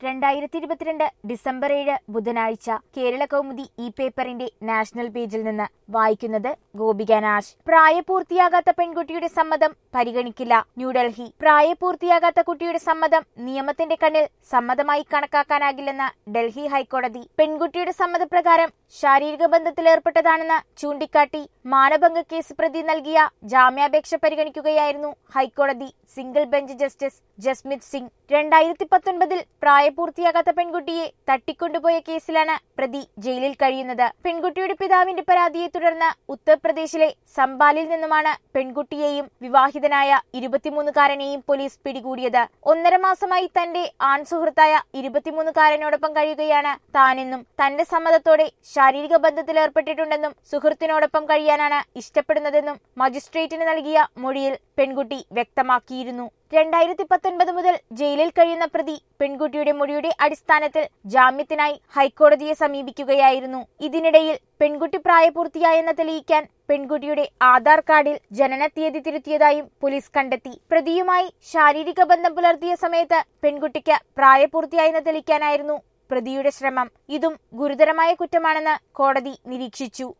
രണ്ടായിരത്തി ഇരുപത്തിരണ്ട് ഡിസംബർ ഏഴ് ബുധനാഴ്ച കേരള കൗമുദി ഈ പേപ്പറിന്റെ നാഷണൽ പേജിൽ നിന്ന് വായിക്കുന്നത് ഗോപിക നാശ് പ്രായപൂർത്തിയാകാത്ത പെൺകുട്ടിയുടെ സമ്മതം പരിഗണിക്കില്ല ന്യൂഡൽഹി പ്രായപൂർത്തിയാകാത്ത കുട്ടിയുടെ സമ്മതം നിയമത്തിന്റെ കണ്ണിൽ സമ്മതമായി കണക്കാക്കാനാകില്ലെന്ന് ഡൽഹി ഹൈക്കോടതി പെൺകുട്ടിയുടെ സമ്മതപ്രകാരം ശാരീരിക ബന്ധത്തിലേർപ്പെട്ടതാണെന്ന് ചൂണ്ടിക്കാട്ടി മാനഭംഗ കേസ് പ്രതി നൽകിയ ജാമ്യാപേക്ഷ പരിഗണിക്കുകയായിരുന്നു ഹൈക്കോടതി single bench justice Jasmeet Singh രണ്ടായിരത്തി പത്തൊൻപതിൽ പ്രായപൂർത്തിയാകാത്ത പെൺകുട്ടിയെ തട്ടിക്കൊണ്ടുപോയ കേസിലാണ് പ്രതി ജയിലിൽ കഴിയുന്നത് പെൺകുട്ടിയുടെ പിതാവിന്റെ പരാതിയെ തുടർന്ന് ഉത്തർപ്രദേശിലെ സംബാലിൽ നിന്നുമാണ് പെൺകുട്ടിയെയും വിവാഹിതനായ ഇരുപത്തിമൂന്നുകാരനെയും പോലീസ് പിടികൂടിയത് ഒന്നര മാസമായി തന്റെ ആൺ സുഹൃത്തായ ഇരുപത്തിമൂന്നുകാരനോടൊപ്പം കഴിയുകയാണ് താനെന്നും തന്റെ സമ്മതത്തോടെ ശാരീരിക ബന്ധത്തിലേർപ്പെട്ടിട്ടുണ്ടെന്നും സുഹൃത്തിനോടൊപ്പം കഴിയാനാണ് ഇഷ്ടപ്പെടുന്നതെന്നും മജിസ്ട്രേറ്റിന് നൽകിയ മൊഴിയിൽ പെൺകുട്ടി വ്യക്തമാക്കിയിരുന്നു രണ്ടായിരത്തി പത്തൊൻപത് മുതൽ ജയിലിൽ കഴിയുന്ന പ്രതി പെൺകുട്ടിയുടെ മൊഴിയുടെ അടിസ്ഥാനത്തിൽ ജാമ്യത്തിനായി ഹൈക്കോടതിയെ സമീപിക്കുകയായിരുന്നു ഇതിനിടയിൽ പെൺകുട്ടി പ്രായപൂർത്തിയായെന്ന് തെളിയിക്കാൻ പെൺകുട്ടിയുടെ ആധാർ കാർഡിൽ ജനന തീയതി തിരുത്തിയതായും പോലീസ് കണ്ടെത്തി പ്രതിയുമായി ശാരീരിക ബന്ധം പുലർത്തിയ സമയത്ത് പെൺകുട്ടിക്ക് പ്രായപൂർത്തിയായെന്ന് തെളിയിക്കാനായിരുന്നു പ്രതിയുടെ ശ്രമം ഇതും ഗുരുതരമായ കുറ്റമാണെന്ന് കോടതി നിരീക്ഷിച്ചു